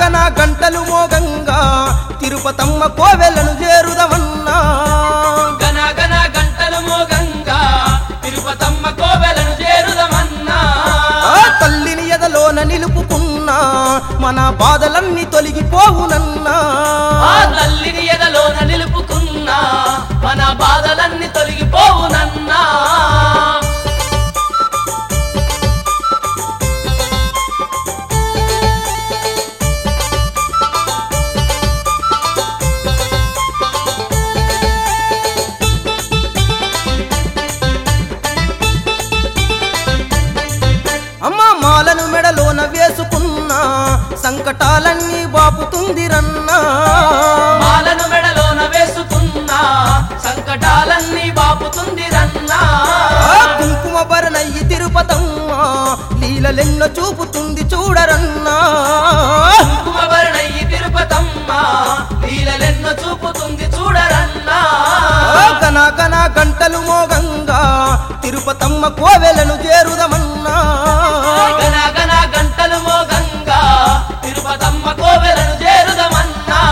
గన గంటలు మోగంగా తిరుపతమ్మ కోవెలను చేరుదమన్నా గన గన గంటలు మోగంగా తిరుపతమ్మ కోవెలను చేరుదమన్నా ఆ తల్లిని ఎదలోన నిలుపుకున్నా మన బాధలన్నీ తొలగిపోవునన్నా ఆ తల్లిని ఎదలోన నిలుపుకున్నా మన బాధలన్నీ తొలగిపోవునన్నా అమ్మ మాలను మెడలోన వేసుకున్నా సంకటాలన్నీ బాపుతుంది రన్నా మాలను మెడలోన వేసుకున్నా సంకటాలన్నీ బాపుతుంది రన్నా ఆ కుంకుమ భరణయ్యి తిరుపతమ్మ లీలలెన్నో చూపుతుంది చూడరన్నా కుంకుమభరణయ్యి తిరుపతమ్మ లీలలెన్నో చూపుతుంది చూడరన్నా ఆ గన గన గంటలు మోగంగా తిరుపతమ్మ కోవెలను చేరుదమన్నా గన గన గంటలు మోగంగా తిరుపతమ్మ కోవెలను చేరుదమన్నా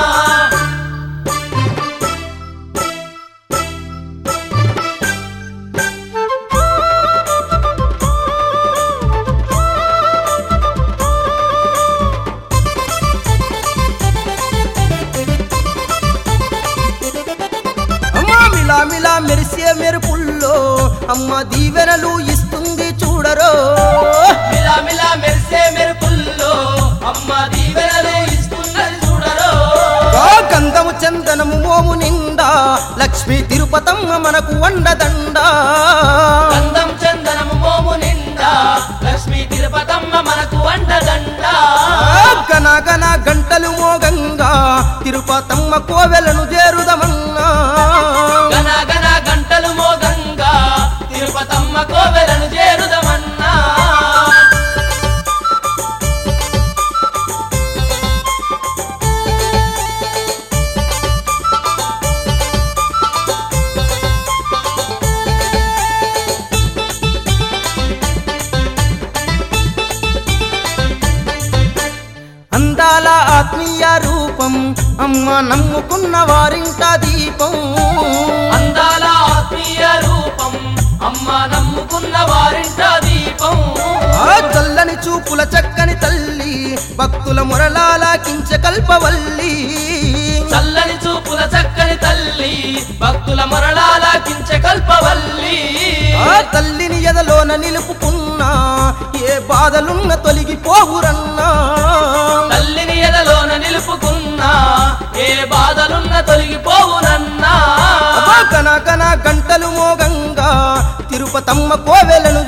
అమ్మా మిలా మిలా మెరిసే మెరుపుల్లో అమ్మ దీవెనలు ఇస్తుంది చూడరో మిలా మిలా మెరిసే మెరుపుల్లో అమ్మ దీవెనలు ఇస్తున్నది చూడరో ఆ గంధము చందనము మోము నిండా లక్ష్మీ తిరుపతమ్మ మనకు వండదండా గంధం చందనము మోము నిండా లక్ష్మీ తిరుపతమ్మ మనకు వండదండ ఆ గన గన గంటలు మోగంగా తిరుపతమ్మ కోవెలను చేరుదమన్నా గన గన గంటలు మోగంగా తిరుపతమ్మ కోవెలను చేరుదమన్నా అందాల ఆత్మీయ రూపం అమ్మ నమ్ముకున్న వారింట దీపం అందాల ఆత్మీయ రూపం అమ్మ నమ్ముకున్న వారింట దీపం ఆ చల్లని చూపుల చక్కని తల్లి భక్తుల మొరలాలకించ కల్పవల్లి చల్లని చూపుల చక్కని తల్లి భక్తుల మరళాలకించ కల్పవల్లి ఆ తల్లిని ఎదలోన నిలుపుకున్నా ఏ బాధలున్న తొలగిపోవురన్నా తల్లిని ఎదలోన నిలుపుకున్నా ఏ బాధలున్న తొలగిపోవునన్నా అబ్బా గన గన గంటలు మోగంగా తిరుపతమ్మ కోవెలను